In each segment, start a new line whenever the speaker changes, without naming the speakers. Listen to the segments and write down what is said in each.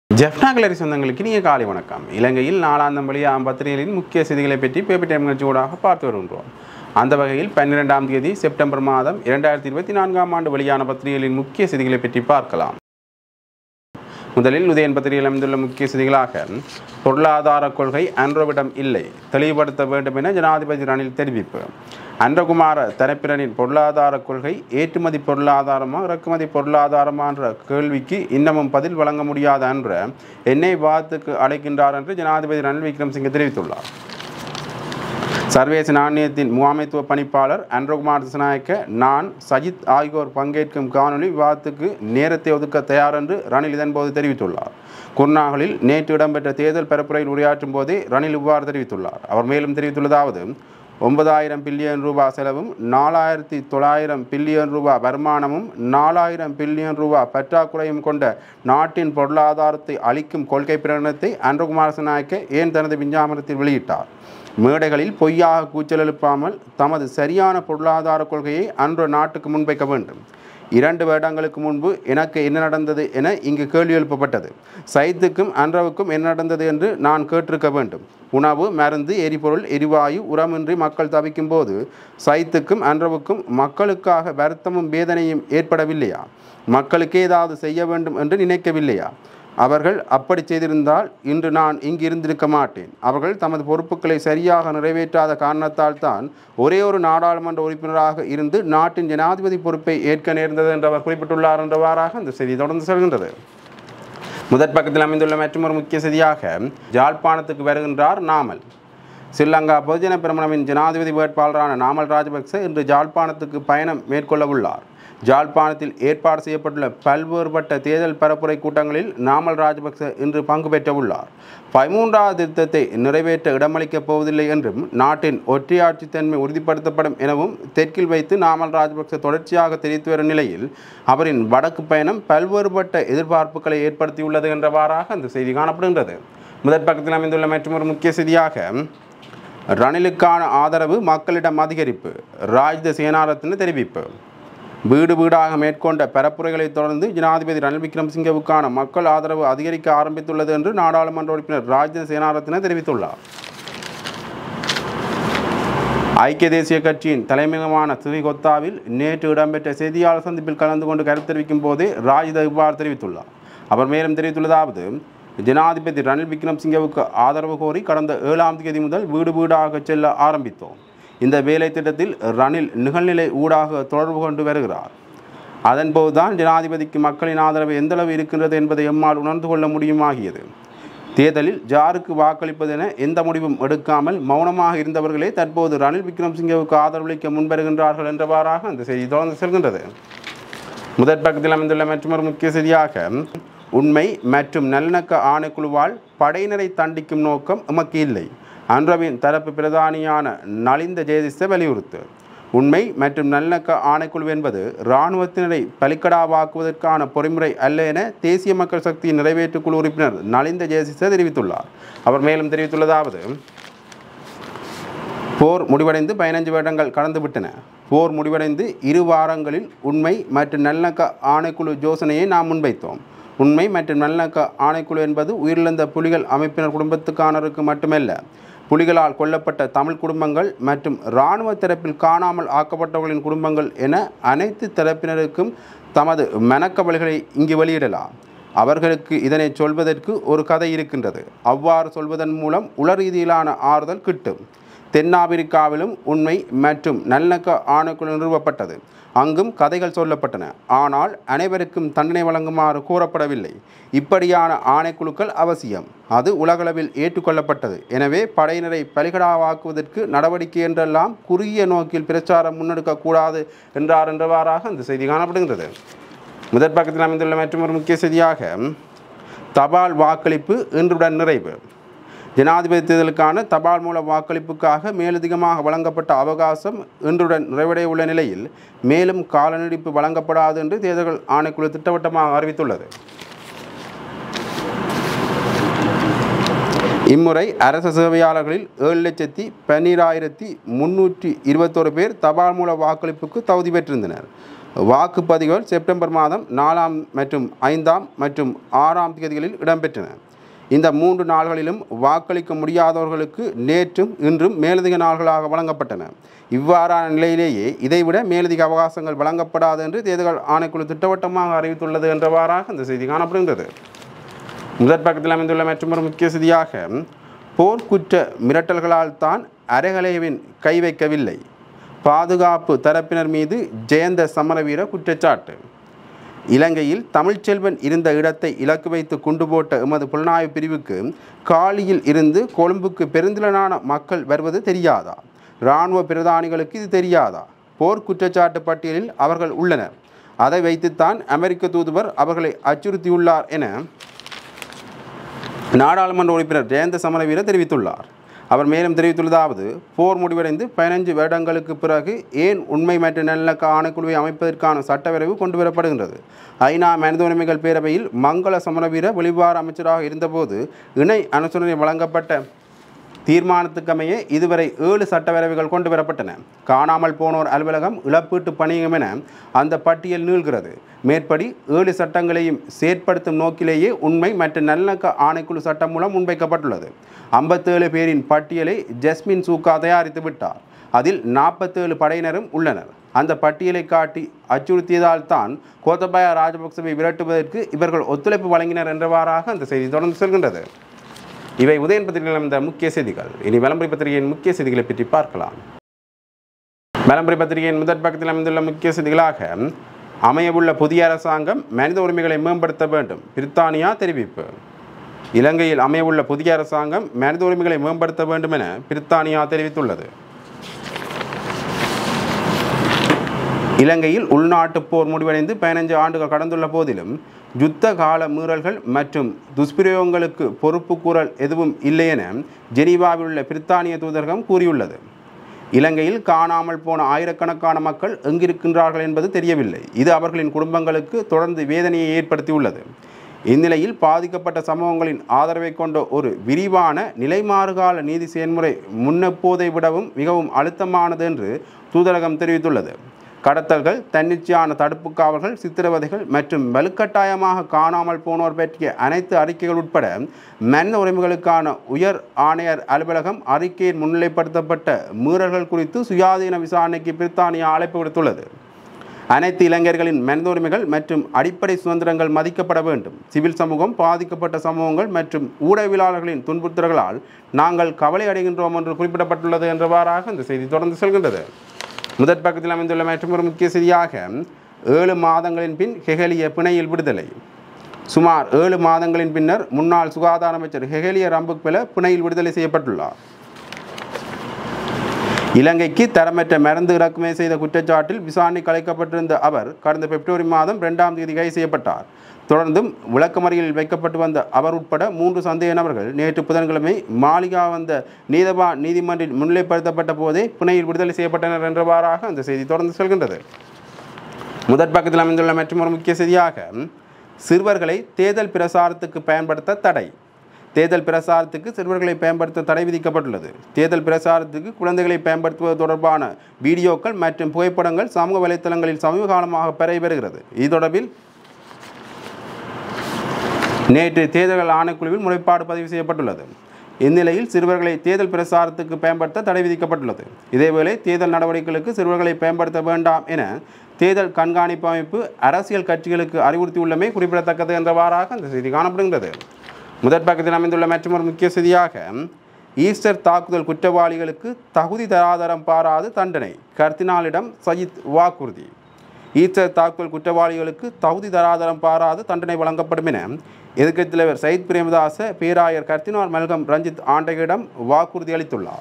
ஜெஃப்னா கலரி சொந்தங்களுக்கு இனிய காலை வணக்கம் இலங்கையில் நாளாந்தம் வழியாம் பத்திரிகைகளின் முக்கிய செய்திகளை பற்றி பேப்பர் டைம் நிகழ்ச்சியோடாக பார்த்து வருகின்றோம் அந்த வகையில் பன்னிரெண்டாம் தேதி செப்டம்பர் மாதம் இரண்டாயிரத்தி இருபத்தி நான்காம் ஆண்டு வெளியான பத்திரிகைகளின் முக்கிய செய்திகளை பற்றி பார்க்கலாம் முதலில் உதயன் பத்திரிகையில் அமைந்துள்ள முக்கிய செய்திகளாக பொருளாதார கொள்கை அன்றவிடம் இல்லை தெளிவுபடுத்த வேண்டும் என ஜனாதிபதி ரணில் தெரிவிப்பு அன்றகுமார தரப்பினரின் பொருளாதார கொள்கை ஏற்றுமதி பொருளாதாரமா இறக்குமதி பொருளாதாரமா என்ற கேள்விக்கு இன்னமும் பதில் வழங்க முடியாத அன்ற எண்ணெய் வாதத்துக்கு அழைக்கின்றார் என்று ஜனாதிபதி ரணில் விக்ரமசிங்கே தெரிவித்துள்ளார் சர்வதேச நாணயத்தின் முகாமைத்துவ பணிப்பாளர் அன்றகுமார் திசநாயக்க நான் சஜித் ஆகியோர் பங்கேற்கும் காணொலி விவாதத்துக்கு நேரத்தை ஒதுக்க தயார் என்று ரணில் இதன்போது தெரிவித்துள்ளார் குர்நாகலில் நேற்று இடம்பெற்ற தேர்தல் பரப்புரையில் உரையாற்றும் போதே ரணில் இவ்வாறு தெரிவித்துள்ளார் அவர் மேலும் தெரிவித்துள்ளதாவது ஒன்பதாயிரம் பில்லியன் ரூபாய் செலவும் நாலாயிரத்தி தொள்ளாயிரம் பில்லியன் ரூபாய் வருமானமும் நாலாயிரம் பில்லியன் ரூபாய் பற்றாக்குறையும் கொண்ட நாட்டின் பொருளாதாரத்தை அளிக்கும் கொள்கை பிரகடனத்தை அன்றகுமார் நாயக்க ஏன் தனது விஞ்ஞாபனத்தில் வெளியிட்டார் மேடைகளில் பொய்யாக கூச்சல் எழுப்பாமல் தமது சரியான பொருளாதார கொள்கையை அன்று நாட்டுக்கு முன்வைக்க வேண்டும் இரண்டு வருடங்களுக்கு முன்பு எனக்கு என்ன நடந்தது என இங்கு கேள்வி எழுப்பப்பட்டது சைத்துக்கும் அன்றவுக்கும் என்ன நடந்தது என்று நான் கேட்டிருக்க வேண்டும் உணவு மருந்து எரிபொருள் எரிவாயு உரமின்றி மக்கள் தவிக்கும் போது சைத்துக்கும் அன்றவுக்கும் மக்களுக்காக வருத்தமும் வேதனையும் ஏற்படவில்லையா மக்களுக்கு ஏதாவது செய்ய வேண்டும் என்று நினைக்கவில்லையா அவர்கள் அப்படி செய்திருந்தால் இன்று நான் இங்கு இருந்திருக்க மாட்டேன் அவர்கள் தமது பொறுப்புகளை சரியாக நிறைவேற்றாத காரணத்தால் தான் ஒரே ஒரு நாடாளுமன்ற உறுப்பினராக இருந்து நாட்டின் ஜனாதிபதி பொறுப்பை ஏற்க நேர்ந்தது என்று அவர் குறிப்பிட்டுள்ளார் என்றவாறாக இந்த செய்தி தொடர்ந்து செல்கின்றது முதற் பக்கத்தில் அமைந்துள்ள மற்றொரு முக்கிய செய்தியாக ஜாழ்ப்பாணத்துக்கு வருகின்றார் நாமல் ஸ்ரீலங்கா பொதுஜன பிரமணவின் ஜனாதிபதி வேட்பாளரான நாமல் ராஜபக்ச இன்று ஜாழ்ப்பாணத்துக்கு பயணம் மேற்கொள்ள உள்ளார் ஜாழ்ப்பாணத்தில் ஏற்பாடு செய்யப்பட்டுள்ள பல்வேறுபட்ட தேர்தல் பரப்புரை கூட்டங்களில் நாமல் ராஜபக்ச இன்று பங்கு பெற்ற உள்ளார் பதிமூன்றாவது திருத்தத்தை நிறைவேற்ற இடமளிக்கப் போவதில்லை என்றும் நாட்டின் ஒற்றையாட்சித்தன்மை உறுதிப்படுத்தப்படும் எனவும் தெற்கில் வைத்து நாமல் ராஜபக்ச தொடர்ச்சியாக தெரிவித்து வரும் நிலையில் அவரின் வடக்கு பயணம் பல்வேறுபட்ட எதிர்பார்ப்புகளை ஏற்படுத்தியுள்ளது என்றவாறாக அந்த செய்தி காணப்படுகின்றது முதற் பக்கத்தில் அமைந்துள்ள மற்றொரு முக்கிய செய்தியாக ரணிலுக்கான ஆதரவு மக்களிடம் அதிகரிப்பு ராஜ்த சேனாரத்தின தெரிவிப்பு வீடு வீடாக மேற்கொண்ட பரப்புரைகளை தொடர்ந்து ஜனாதிபதி ரணில் விக்ரமசிங்கவுக்கான மக்கள் ஆதரவு அதிகரிக்க ஆரம்பித்துள்ளது என்று நாடாளுமன்ற உறுப்பினர் ராஜ்ய சேனாரத்ன தெரிவித்துள்ளார் ஐக்கிய தேசிய கட்சியின் தலைமையகமான ஸ்ரீகொத்தாவில் நேற்று இடம்பெற்ற செய்தியாளர் சந்திப்பில் கலந்து கொண்டு கருத்து தெரிவிக்கும் போதே ராஜித இவ்வாறு தெரிவித்துள்ளார் அவர் மேலும் தெரிவித்துள்ளதாவது ஜனாதிபதி ரணில் விக்ரமசிங்கவுக்கு ஆதரவு கோரி கடந்த ஏழாம் தேதி முதல் வீடு வீடாக செல்ல ஆரம்பித்தோம் இந்த வேலை திட்டத்தில் ரணில் நிகழ்நிலை ஊடாக தொடர்பு கொண்டு வருகிறார் அதன்போதுதான் ஜனாதிபதிக்கு மக்களின் ஆதரவு எந்தளவு இருக்கின்றது என்பதை எம்மால் உணர்ந்து கொள்ள முடியுமாகியது தேர்தலில் ஜாருக்கு வாக்களிப்பது என எந்த முடிவும் எடுக்காமல் மௌனமாக இருந்தவர்களே தற்போது ரணில் விக்ரம்சிங்கவுக்கு ஆதரவளிக்க முன்வருகின்றார்கள் என்றவாறாக அந்த செய்தி தொடர்ந்து செல்கின்றது முதற் பக்கத்தில் அமைந்துள்ள மற்றொரு முக்கிய செய்தியாக உண்மை மற்றும் நல்லிணக்க ஆணைக்குழுவால் படையினரை தண்டிக்கும் நோக்கம் எமக்கு இல்லை அன்றவின் தரப்பு பிரதானியான நலிந்த ஜெயதிச வலியுறுத்து உண்மை மற்றும் நல்லிணக்க ஆணைக்குழு என்பது இராணுவத்தினரை பலிக்கடாவாக்குவதற்கான பொறிமுறை அல்ல என தேசிய மக்கள் சக்தி நிறைவேற்று குழு உறுப்பினர் நலிந்த ஜெயதிச தெரிவித்துள்ளார் அவர் மேலும் தெரிவித்துள்ளதாவது போர் முடிவடைந்து பதினஞ்சு வருடங்கள் கடந்துவிட்டன போர் முடிவடைந்து இரு வாரங்களில் உண்மை மற்றும் நல்லிணக்க ஆணைக்குழு யோசனையை நாம் முன்வைத்தோம் உண்மை மற்றும் நல்லிணக்க ஆணைக்குழு என்பது உயிரிழந்த புலிகள் அமைப்பினர் குடும்பத்துக்கானருக்கு மட்டுமல்ல புலிகளால் கொல்லப்பட்ட தமிழ் குடும்பங்கள் மற்றும் இராணுவ தரப்பில் காணாமல் ஆக்கப்பட்டவர்களின் குடும்பங்கள் என அனைத்து தரப்பினருக்கும் தமது மனக்கவலைகளை இங்கு வெளியிடலாம் அவர்களுக்கு இதனை சொல்வதற்கு ஒரு கதை இருக்கின்றது அவ்வாறு சொல்வதன் மூலம் உள ரீதியிலான ஆறுதல் கிட்டும் தென்னாப்பிரிக்காவிலும் உண்மை மற்றும் நல்லிணக்க ஆணைக்குழு நிறுவப்பட்டது அங்கும் கதைகள் சொல்லப்பட்டன ஆனால் அனைவருக்கும் தண்டனை வழங்குமாறு கூறப்படவில்லை இப்படியான ஆணைக்குழுக்கள் அவசியம் அது உலகளவில் ஏற்றுக்கொள்ளப்பட்டது எனவே படையினரை பலிகடாவாக்குவதற்கு நடவடிக்கை என்றெல்லாம் குறுகிய நோக்கில் பிரச்சாரம் முன்னெடுக்கக்கூடாது என்றார் என்றவாறாக அந்த செய்தி காணப்படுகின்றது முதற் பக்கத்தில் அமைந்துள்ள மற்றொரு முக்கிய செய்தியாக தபால் வாக்களிப்பு இன்றுடன் நிறைவு ஜனாதிபதி தேர்தலுக்கான தபால் மூல வாக்களிப்புக்காக மேலதிகமாக வழங்கப்பட்ட அவகாசம் இன்றுடன் நிறைவடைய உள்ள நிலையில் மேலும் கால நீடிப்பு வழங்கப்படாது என்று தேர்தல் ஆணைக்குழு திட்டவட்டமாக அறிவித்துள்ளது இம்முறை அரச சேவையாளர்களில் ஏழு லட்சத்தி பன்னிராயிரத்தி முன்னூற்றி இருபத்தோரு பேர் தபால் மூல வாக்களிப்புக்கு தகுதி பெற்றிருந்தனர் வாக்குப்பதிவுகள் செப்டம்பர் மாதம் நாலாம் மற்றும் ஐந்தாம் மற்றும் ஆறாம் தேதிகளில் இடம்பெற்றன இந்த மூன்று நாள்களிலும் வாக்களிக்க முடியாதவர்களுக்கு நேற்றும் இன்றும் மேலதிக நாள்களாக வழங்கப்பட்டன இவ்வாறான நிலையிலேயே இதைவிட மேலதிக அவகாசங்கள் வழங்கப்படாது என்று தேர்தல் ஆணைக்குழு திட்டவட்டமாக அறிவித்துள்ளது என்றவாறாக இந்த செய்தி காணப்படுகின்றது முதற் பக்கத்தில் அமைந்துள்ள மற்றொரு முக்கிய செய்தியாக போர்க்குற்ற மிரட்டல்களால் தான் அரகலேவின் கை வைக்கவில்லை பாதுகாப்பு தரப்பினர் மீது ஜெயந்த சமரவீர குற்றச்சாட்டு இலங்கையில் தமிழ்ச்செல்வன் இருந்த இடத்தை இலக்கு வைத்து குண்டு போட்ட எமது புலனாய்வு பிரிவுக்கு காலியில் இருந்து கொழும்புக்கு பெருந்திரளான மக்கள் வருவது தெரியாதா இராணுவ பிரதானிகளுக்கு இது தெரியாதா போர் குற்றச்சாட்டு பட்டியலில் அவர்கள் உள்ளனர் அதை வைத்துத்தான் அமெரிக்க தூதுவர் அவர்களை அச்சுறுத்தியுள்ளார் என நாடாளுமன்ற உறுப்பினர் ஜெயந்த சமரவீர தெரிவித்துள்ளார் அவர் மேலும் தெரிவித்துள்ளதாவது போர் முடிவடைந்து பதினஞ்சு வருடங்களுக்கு பிறகு ஏன் உண்மை மற்றும் நல்லிணக்க ஆணைக்குழுவை அமைப்பதற்கான சட்டவரைவு கொண்டு வரப்படுகின்றது ஐநா மனித உரிமைகள் பேரவையில் மங்கள சமரவீர வெளிவார அமைச்சராக இருந்தபோது இணை அனுசரணை வழங்கப்பட்ட தீர்மானத்துக்கமைய இதுவரை ஏழு சட்டவரைவுகள் கொண்டு வரப்பட்டன காணாமல் போனோர் அலுவலகம் இழப்பீட்டு பணியம் என அந்த பட்டியல் நீள்கிறது மேற்படி ஏழு சட்டங்களையும் செயற்படுத்தும் நோக்கிலேயே உண்மை மற்றும் நல்லிணக்க ஆணைக்குழு சட்டம் மூலம் முன்வைக்கப்பட்டுள்ளது ஐம்பத்தேழு பேரின் பட்டியலை ஜஸ்மின் சூக்கா தயாரித்து விட்டார் அதில் நாற்பத்தேழு படையினரும் உள்ளனர் அந்த பட்டியலை காட்டி அச்சுறுத்தியதால் தான் கோத்தபாய ராஜபக்சவை விரட்டுவதற்கு இவர்கள் ஒத்துழைப்பு வழங்கினர் என்றவாறாக அந்த செய்தி தொடர்ந்து செல்கின்றது இவை உதயன் பத்திரிகையில் அமைந்த முக்கிய செய்திகள் இனி விளம்பரி பத்திரிகையின் முக்கிய செய்திகளை பற்றி பார்க்கலாம் விளம்பரி பத்திரிகையின் முதற் பக்கத்தில் அமைந்துள்ள முக்கிய செய்திகளாக அமையவுள்ள புதிய அரசாங்கம் மனித உரிமைகளை மேம்படுத்த வேண்டும் பிரித்தானியா தெரிவிப்பு இலங்கையில் அமையவுள்ள புதிய அரசாங்கம் மனித உரிமைகளை மேம்படுத்த வேண்டும் என பிரித்தானியா தெரிவித்துள்ளது இலங்கையில் உள்நாட்டுப் போர் முடிவடைந்து பதினஞ்சு ஆண்டுகள் கடந்துள்ள போதிலும் யுத்த கால மீறல்கள் மற்றும் துஷ்பிரயோகங்களுக்கு பொறுப்பு கூறல் எதுவும் இல்லை என ஜெனீவாவில் உள்ள பிரித்தானிய தூதரகம் கூறியுள்ளது இலங்கையில் காணாமல் போன ஆயிரக்கணக்கான மக்கள் எங்கிருக்கின்றார்கள் என்பது தெரியவில்லை இது அவர்களின் குடும்பங்களுக்கு தொடர்ந்து வேதனையை ஏற்படுத்தியுள்ளது இந்நிலையில் பாதிக்கப்பட்ட சமூகங்களின் ஆதரவை கொண்ட ஒரு விரிவான நிலைமாறுகால நீதி செயல்முறை முன்னெப்போதை விடவும் மிகவும் அழுத்தமானது என்று தூதரகம் தெரிவித்துள்ளது கடத்தல்கள் தன்னிச்சையான தடுப்பு காவல்கள் சித்திரவதைகள் மற்றும் வலுக்கட்டாயமாக காணாமல் போனோர் பற்றிய அனைத்து அறிக்கைகள் உட்பட மனித உரிமைகளுக்கான உயர் ஆணையர் அலுவலகம் அறிக்கையில் முன்னிலைப்படுத்தப்பட்ட மீறல்கள் குறித்து சுயாதீன விசாரணைக்கு பிரித்தானியா அழைப்பு விடுத்துள்ளது அனைத்து இளைஞர்களின் மனித உரிமைகள் மற்றும் அடிப்படை சுதந்திரங்கள் மதிக்கப்பட வேண்டும் சிவில் சமூகம் பாதிக்கப்பட்ட சமூகங்கள் மற்றும் ஊடகவியலாளர்களின் துன்புறுத்தல்களால் நாங்கள் கவலை அடைகின்றோம் என்று குறிப்பிடப்பட்டுள்ளது என்றவாறாக இந்த செய்தி தொடர்ந்து செல்கின்றது முதற் பக்கத்தில் அமைந்துள்ள மற்றொரு முக்கிய செய்தியாக ஏழு மாதங்களின் பின் ஹெகலிய பிணையில் விடுதலை சுமார் ஏழு மாதங்களின் பின்னர் முன்னாள் சுகாதார அமைச்சர் ஹெகலிய ரம்புக்வெல பிணையில் விடுதலை செய்யப்பட்டுள்ளார் இலங்கைக்கு தரமற்ற மருந்து இறக்குமதி செய்த குற்றச்சாட்டில் விசாரணை கலைக்கப்பட்டிருந்த அவர் கடந்த பிப்ரவரி மாதம் இரண்டாம் தேதி கைது செய்யப்பட்டார் தொடர்ந்தும் விளக்கமறியலில் வைக்கப்பட்டு வந்த அவர் உட்பட மூன்று சந்தேக நபர்கள் நேற்று புதன்கிழமை மாளிகா வந்த நீதவான் நீதிமன்றில் முன்னிலைப்படுத்தப்பட்ட போதே பிணையில் விடுதலை செய்யப்பட்டனர் என்றவாறாக அந்த செய்தி தொடர்ந்து செல்கின்றது முதற் பக்கத்தில் அமைந்துள்ள மற்றொரு முக்கிய செய்தியாக சிறுவர்களை தேர்தல் பிரசாரத்துக்கு பயன்படுத்த தடை தேர்தல் பிரசாரத்துக்கு சிறுவர்களை பயன்படுத்த தடை விதிக்கப்பட்டுள்ளது தேர்தல் பிரசாரத்துக்கு குழந்தைகளை பயன்படுத்துவது தொடர்பான வீடியோக்கள் மற்றும் புகைப்படங்கள் சமூக வலைத்தளங்களில் சமீப காலமாக பரவி வருகிறது இது தொடர்பில் நேற்று தேர்தல் ஆணைக்குழுவில் முறைப்பாடு பதிவு செய்யப்பட்டுள்ளது இந்நிலையில் சிறுவர்களை தேர்தல் பிரசாரத்துக்கு பயன்படுத்த தடை விதிக்கப்பட்டுள்ளது இதேவேளை தேர்தல் நடவடிக்கைகளுக்கு சிறுவர்களை பயன்படுத்த வேண்டாம் என தேர்தல் கண்காணிப்பு அமைப்பு அரசியல் கட்சிகளுக்கு அறிவுறுத்தியுள்ளமை குறிப்பிடத்தக்கது என்றவாறாக அந்த செய்தி காணப்படுகின்றது முதற் பக்கத்தில் அமைந்துள்ள மற்றொரு முக்கிய செய்தியாக ஈஸ்டர் தாக்குதல் குற்றவாளிகளுக்கு தகுதி தராதரம் பாராது தண்டனை கர்தினாலிடம் சஜித் வாக்குறுதி ஈஸ்டர் தாக்குதல் குற்றவாளிகளுக்கு தகுதி தராதரம் பாராது தண்டனை வழங்கப்படும் என எதிர்க்கட்சித் தலைவர் சயித் பிரேமதாச பேராயர் கர்த்தினார் மல்கம் ரஞ்சித் ஆண்டையிடம் வாக்குறுதி அளித்துள்ளார்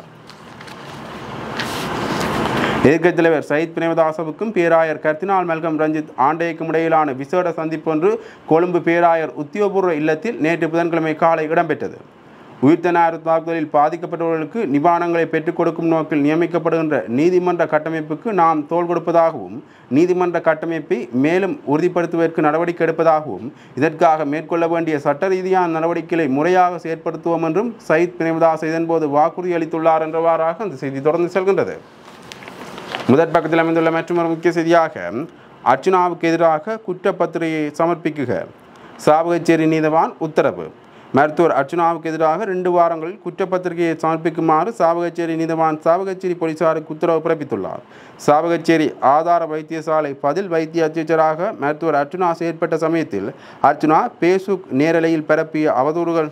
எதிர்க்கட்சித் தலைவர் சயித் பிரேமதாசவுக்கும் பேராயர் கர்த்தினால் மல்கம் ரஞ்சித் ஆண்டேக்கும் இடையிலான விசேட சந்திப்பு ஒன்று கொழும்பு பேராயர் உத்தியோகபூர்வ இல்லத்தில் நேற்று புதன்கிழமை காலை இடம்பெற்றது உயிர்த்தனார் தாக்குதலில் பாதிக்கப்பட்டவர்களுக்கு நிவாரணங்களை பெற்றுக் கொடுக்கும் நோக்கில் நியமிக்கப்படுகின்ற நீதிமன்ற கட்டமைப்புக்கு நாம் தோள் கொடுப்பதாகவும் நீதிமன்ற கட்டமைப்பை மேலும் உறுதிப்படுத்துவதற்கு நடவடிக்கை எடுப்பதாகவும் இதற்காக மேற்கொள்ள வேண்டிய சட்ட ரீதியான நடவடிக்கைகளை முறையாக செயற்படுத்துவோம் என்றும் சயித் பிரேமதாஸ் இதன்போது வாக்குறுதி அளித்துள்ளார் என்றவாறாக அந்த செய்தி தொடர்ந்து செல்கின்றது முதற் பக்கத்தில் அமைந்துள்ள மற்றொரு முக்கிய செய்தியாக அர்ச்சுனாவுக்கு எதிராக குற்றப்பத்திரிகையை சமர்ப்பிக்குக சாவகச்சேரி நீதவான் உத்தரவு மருத்துவர் அர்ச்சுனாவுக்கு எதிராக ரெண்டு வாரங்களில் குற்றப்பத்திரிகையை சமர்ப்பிக்குமாறு சாவகச்சேரி நீதவான் சாவகச்சேரி போலீசாருக்கு உத்தரவு பிறப்பித்துள்ளார் சாவகச்சேரி ஆதார வைத்தியசாலை பதில் வைத்திய அத்தியட்சராக மருத்துவர் அர்ச்சுனா செயற்பட்ட சமயத்தில் அர்ச்சுனா பேஸ்புக் நேரலையில் பரப்பிய அவதூறுகள்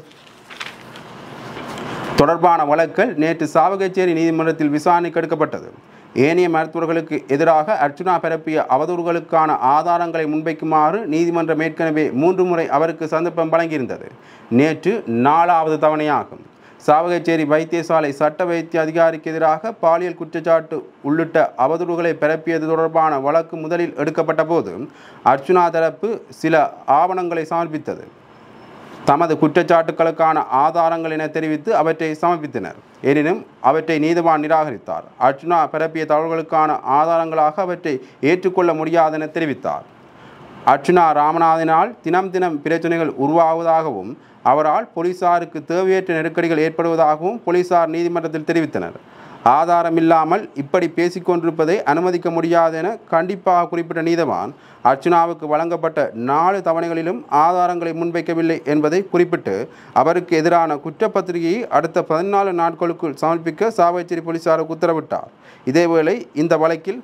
தொடர்பான வழக்குகள் நேற்று சாவகச்சேரி நீதிமன்றத்தில் விசாரணைக்கு எடுக்கப்பட்டது ஏனைய மருத்துவர்களுக்கு எதிராக அர்ச்சுனா பரப்பிய அவதூறுகளுக்கான ஆதாரங்களை முன்வைக்குமாறு நீதிமன்றம் ஏற்கனவே மூன்று முறை அவருக்கு சந்தர்ப்பம் வழங்கியிருந்தது நேற்று நாலாவது தவணையாகும் சாவகச்சேரி வைத்தியசாலை சட்ட வைத்திய அதிகாரிக்கு எதிராக பாலியல் குற்றச்சாட்டு உள்ளிட்ட அவதூறுகளை பரப்பியது தொடர்பான வழக்கு முதலில் எடுக்கப்பட்ட போது அர்ச்சுனா தரப்பு சில ஆவணங்களை சமர்ப்பித்தது தமது குற்றச்சாட்டுகளுக்கான ஆதாரங்கள் என தெரிவித்து அவற்றை சமர்ப்பித்தனர் எனினும் அவற்றை நீதிவான் நிராகரித்தார் அர்ச்சுனா பரப்பிய தகவல்களுக்கான ஆதாரங்களாக அவற்றை ஏற்றுக்கொள்ள முடியாதென தெரிவித்தார் அர்ச்சுனா ராமநாதனால் தினம் தினம் பிரச்சனைகள் உருவாவதாகவும் அவரால் போலீசாருக்கு தேவையற்ற நெருக்கடிகள் ஏற்படுவதாகவும் போலீசார் நீதிமன்றத்தில் தெரிவித்தனர் ஆதாரமில்லாமல் இப்படி பேசிக்கொண்டிருப்பதை அனுமதிக்க முடியாது என கண்டிப்பாக குறிப்பிட்ட நீதவான் அர்ச்சுனாவுக்கு வழங்கப்பட்ட நாலு தவணைகளிலும் ஆதாரங்களை முன்வைக்கவில்லை என்பதை குறிப்பிட்டு அவருக்கு எதிரான குற்றப்பத்திரிகையை அடுத்த பதினாலு நாட்களுக்குள் சமர்ப்பிக்க சாவகச்சேரி போலீசாருக்கு உத்தரவிட்டார் இதேவேளை இந்த வழக்கில்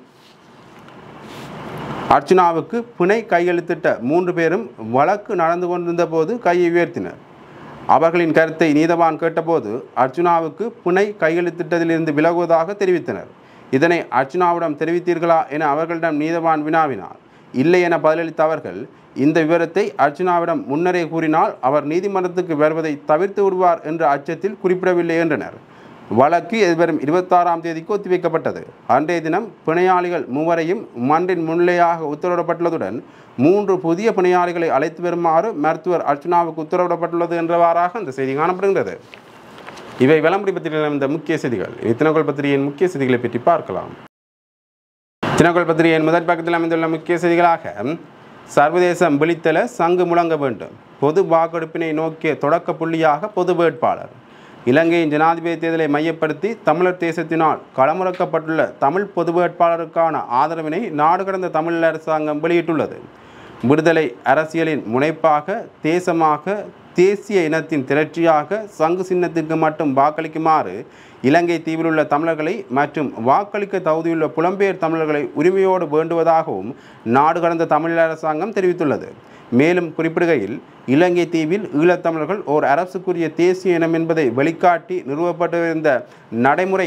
அர்ச்சுனாவுக்கு பிணை கையெழுத்திட்ட மூன்று பேரும் வழக்கு நடந்து கொண்டிருந்த போது கையை உயர்த்தினர் அவர்களின் கருத்தை நீதவான் கேட்டபோது அர்ச்சுனாவுக்கு பிணை கையெழுத்திட்டதிலிருந்து விலகுவதாக தெரிவித்தனர் இதனை அர்ச்சுனாவிடம் தெரிவித்தீர்களா என அவர்களிடம் நீதவான் வினாவினார் இல்லை என பதிலளித்த அவர்கள் இந்த விவரத்தை அர்ச்சுனாவிடம் முன்னரே கூறினால் அவர் நீதிமன்றத்துக்கு வருவதை தவிர்த்து விடுவார் என்ற அச்சத்தில் குறிப்பிடவில்லை என்றனர் வழக்கு எதிர்வரும் இருபத்தாறாம் தேதிக்கு ஒத்திவைக்கப்பட்டது அன்றைய தினம் பிணையாளிகள் மூவரையும் மன்றின் முன்னிலையாக உத்தரவிடப்பட்டுள்ளதுடன் மூன்று புதிய பிணையாளிகளை அழைத்து வருமாறு மருத்துவர் அர்ச்சுனாவுக்கு உத்தரவிடப்பட்டுள்ளது என்றவாறாக அந்த செய்தி காணப்படுகின்றது இவை விளம்பரி பத்திரிகையில் இந்த முக்கிய செய்திகள் இனி தினகோல் பத்திரிகையின் முக்கிய செய்திகளை பற்றி பார்க்கலாம் தினகோல் பத்திரிகையின் முதல் பக்கத்தில் அமைந்துள்ள முக்கிய செய்திகளாக சர்வதேசம் விழித்தல சங்கு முழங்க வேண்டும் பொது வாக்கெடுப்பினை நோக்கிய தொடக்க புள்ளியாக பொது வேட்பாளர் இலங்கையின் ஜனாதிபதி தேர்தலை மையப்படுத்தி தமிழர் தேசத்தினால் களமுறக்கப்பட்டுள்ள தமிழ் பொது வேட்பாளருக்கான ஆதரவினை நாடு கடந்த தமிழ் அரசாங்கம் வெளியிட்டுள்ளது விடுதலை அரசியலின் முனைப்பாக தேசமாக தேசிய இனத்தின் திரட்சியாக சங்கு சின்னத்திற்கு மட்டும் வாக்களிக்குமாறு இலங்கை தீவிலுள்ள தமிழர்களை மற்றும் வாக்களிக்க தகுதியுள்ள புலம்பெயர் தமிழர்களை உரிமையோடு வேண்டுவதாகவும் நாடு கடந்த தமிழ் அரசாங்கம் தெரிவித்துள்ளது மேலும் குறிப்பிடுகையில் இலங்கை தீவில் ஈழத்தமிழர்கள் ஓர் அரசுக்குரிய தேசிய இனம் என்பதை வெளிக்காட்டி நிறுவப்பட்டிருந்த நடைமுறை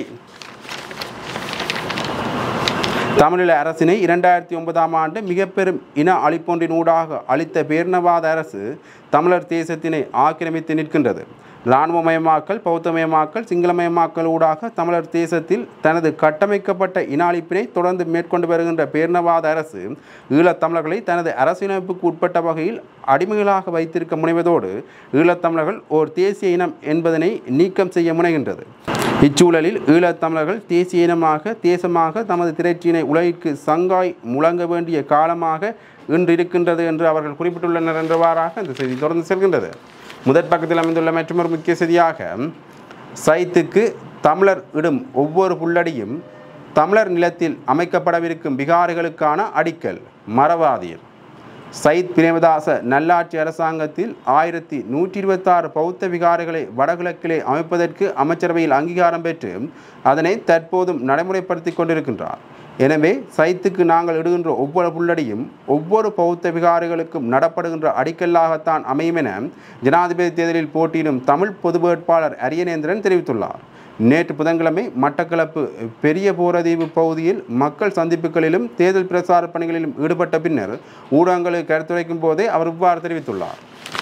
தமிழீழ அரசினை இரண்டாயிரத்தி ஒன்பதாம் ஆண்டு மிக பெரும் இன அழிப்பொன்றின் ஊடாக அளித்த பேரினவாத அரசு தமிழர் தேசத்தினை ஆக்கிரமித்து நிற்கின்றது இராணுவமயமாக்கல் பௌத்தமயமாக்கல் சிங்களமயமாக்கல் ஊடாக தமிழர் தேசத்தில் தனது கட்டமைக்கப்பட்ட இன அழிப்பினை தொடர்ந்து மேற்கொண்டு வருகின்ற பேரினவாத அரசு ஈழத்தமிழர்களை தனது அரசியலமைப்புக்கு உட்பட்ட வகையில் அடிமைகளாக வைத்திருக்க முனைவதோடு ஈழத்தமிழர்கள் ஓர் தேசிய இனம் என்பதனை நீக்கம் செய்ய முனைகின்றது இச்சூழலில் ஈழத்தமிழர்கள் தேசிய இனமாக தேசமாக தமது திரைச்சியினை உலகிற்கு சங்காய் முழங்க வேண்டிய காலமாக இன்று இருக்கின்றது என்று அவர்கள் குறிப்பிட்டுள்ளனர் என்றவாறாக இந்த செய்தி தொடர்ந்து செல்கின்றது முதற் பக்கத்தில் அமைந்துள்ள மற்றொரு முக்கிய செய்தியாக சைத்துக்கு தமிழர் இடும் ஒவ்வொரு புள்ளடியும் தமிழர் நிலத்தில் அமைக்கப்படவிருக்கும் விகாரைகளுக்கான அடிக்கல் மரவாதியர் சயித் பிரேமதாச நல்லாட்சி அரசாங்கத்தில் ஆயிரத்தி நூற்றி இருபத்தாறு பௌத்த விகாரைகளை வடகிழக்கிலே அமைப்பதற்கு அமைச்சரவையில் அங்கீகாரம் பெற்று அதனை தற்போதும் நடைமுறைப்படுத்தி கொண்டிருக்கின்றார் எனவே சைத்துக்கு நாங்கள் இடுகின்ற ஒவ்வொரு புள்ளடியும் ஒவ்வொரு பௌத்த விகாரிகளுக்கும் நடப்படுகின்ற அடிக்கல்லாகத்தான் அமையும் என ஜனாதிபதி தேர்தலில் போட்டியிடும் தமிழ் பொது வேட்பாளர் அரியநேந்திரன் தெரிவித்துள்ளார் நேற்று புதன்கிழமை மட்டக்களப்பு பெரிய போரதீவு பகுதியில் மக்கள் சந்திப்புகளிலும் தேர்தல் பிரச்சார பணிகளிலும் ஈடுபட்ட பின்னர் ஊடகங்களுக்கு கருத்துரைக்கும் போதே அவர் இவ்வாறு தெரிவித்துள்ளார்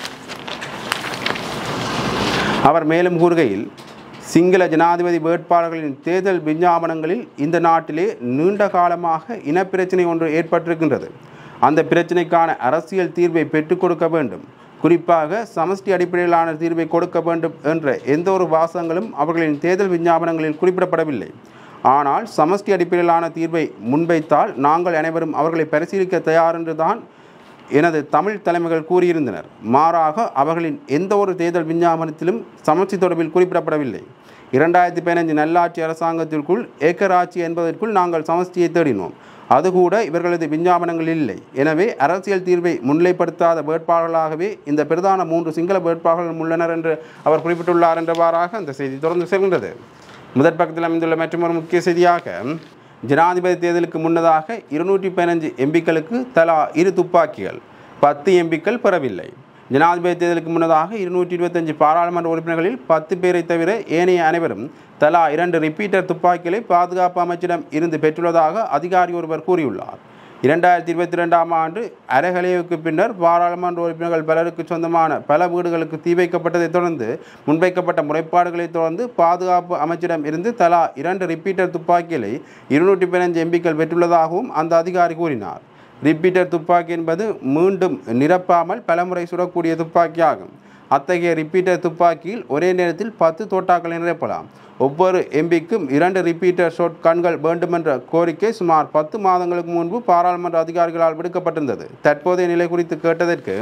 அவர் மேலும் கூறுகையில் சிங்கள ஜனாதிபதி வேட்பாளர்களின் தேர்தல் விஞ்ஞாபனங்களில் இந்த நாட்டிலே நீண்ட காலமாக இனப்பிரச்சினை ஒன்று ஏற்பட்டிருக்கின்றது அந்த பிரச்சினைக்கான அரசியல் தீர்வை பெற்றுக் கொடுக்க வேண்டும் குறிப்பாக சமஷ்டி அடிப்படையிலான தீர்வை கொடுக்க வேண்டும் என்ற எந்த ஒரு வாசகங்களும் அவர்களின் தேர்தல் விஞ்ஞாபனங்களில் குறிப்பிடப்படவில்லை ஆனால் சமஷ்டி அடிப்படையிலான தீர்வை முன்வைத்தால் நாங்கள் அனைவரும் அவர்களை பரிசீலிக்க தயார் என்றுதான் எனது தமிழ் தலைமைகள் கூறியிருந்தனர் மாறாக அவர்களின் எந்த ஒரு தேர்தல் விஞ்ஞாபனத்திலும் சமஷ்டி தொடர்பில் குறிப்பிடப்படவில்லை இரண்டாயிரத்தி பதினஞ்சு நல்லாட்சி அரசாங்கத்திற்குள் ஏக்கராட்சி என்பதற்குள் நாங்கள் சமஷ்டியை தேடினோம் அது கூட இவர்களது விஞ்ஞாபனங்கள் இல்லை எனவே அரசியல் தீர்வை முன்னிலைப்படுத்தாத வேட்பாளர்களாகவே இந்த பிரதான மூன்று சிங்கள வேட்பாளர்கள் உள்ளனர் என்று அவர் குறிப்பிட்டுள்ளார் என்றவாறாக அந்த செய்தி தொடர்ந்து செல்கின்றது முதற் பக்கத்தில் அமைந்துள்ள மற்றொரு முக்கிய செய்தியாக ஜனாதிபதி தேர்தலுக்கு முன்னதாக இருநூற்றி பதினஞ்சு எம்பிக்களுக்கு தலா இரு துப்பாக்கிகள் பத்து எம்பிக்கள் பெறவில்லை ஜனாதிபதி தேர்தலுக்கு முன்னதாக இருநூற்றி இருபத்தஞ்சு பாராளுமன்ற உறுப்பினர்களில் பத்து பேரை தவிர ஏனைய அனைவரும் தலா இரண்டு ரிப்பீட்டர் துப்பாக்கிகளை பாதுகாப்பு அமைச்சிடம் இருந்து பெற்றுள்ளதாக அதிகாரி ஒருவர் கூறியுள்ளார் இரண்டாயிரத்தி இருபத்தி ரெண்டாம் ஆண்டு அரைகலைவுக்கு பின்னர் பாராளுமன்ற உறுப்பினர்கள் பலருக்கு சொந்தமான பல வீடுகளுக்கு தீ வைக்கப்பட்டதைத் தொடர்ந்து முன்வைக்கப்பட்ட முறைப்பாடுகளைத் தொடர்ந்து பாதுகாப்பு அமைச்சிடம் இருந்து தலா இரண்டு ரிப்பீட்டர் துப்பாக்கிகளை இருநூற்றி பதினஞ்சு எம்பிக்கள் பெற்றுள்ளதாகவும் அந்த அதிகாரி கூறினார் ரிப்பீட்டர் துப்பாக்கி என்பது மீண்டும் நிரப்பாமல் பலமுறை சுடக்கூடிய துப்பாக்கியாகும் அத்தகைய ரிப்பீட்டர் துப்பாக்கியில் ஒரே நேரத்தில் பத்து தோட்டாக்களை நிரப்பலாம் ஒவ்வொரு எம்பிக்கும் இரண்டு ரிப்பீட்டர் ஷாட் கண்கள் வேண்டுமென்ற கோரிக்கை சுமார் பத்து மாதங்களுக்கு முன்பு பாராளுமன்ற அதிகாரிகளால் விடுக்கப்பட்டிருந்தது தற்போதைய நிலை குறித்து கேட்டதற்கு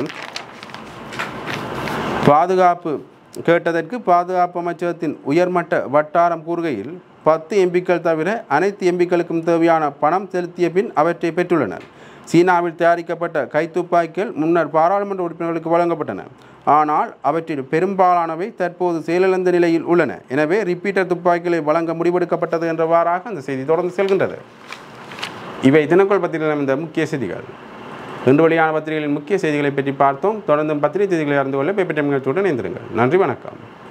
பாதுகாப்பு கேட்டதற்கு பாதுகாப்பு அமைச்சகத்தின் உயர்மட்ட வட்டாரம் கூறுகையில் பத்து எம்பிக்கள் தவிர அனைத்து எம்பிக்களுக்கும் தேவையான பணம் செலுத்திய பின் அவற்றை பெற்றுள்ளனர் சீனாவில் தயாரிக்கப்பட்ட கைத்துப்பாக்கிகள் முன்னர் பாராளுமன்ற உறுப்பினர்களுக்கு வழங்கப்பட்டன ஆனால் அவற்றில் பெரும்பாலானவை தற்போது செயலிழந்த நிலையில் உள்ளன எனவே ரிப்பீட்டர் துப்பாக்கிகளை வழங்க முடிவெடுக்கப்பட்டது என்றவாறாக அந்த செய்தி தொடர்ந்து செல்கின்றது இவை தினக்கோள் பத்திரிகையில் இந்த முக்கிய செய்திகள் இன்று வெளியான பத்திரிகைகளின் முக்கிய செய்திகளை பற்றி பார்த்தோம் தொடர்ந்தும் பத்திரிகை செய்திகளை அறிந்து கொள்ள பேப்பர் டைம் நிகழ்ச்சியுடன் இணைந்திருங்கள் நன்றி வணக்கம்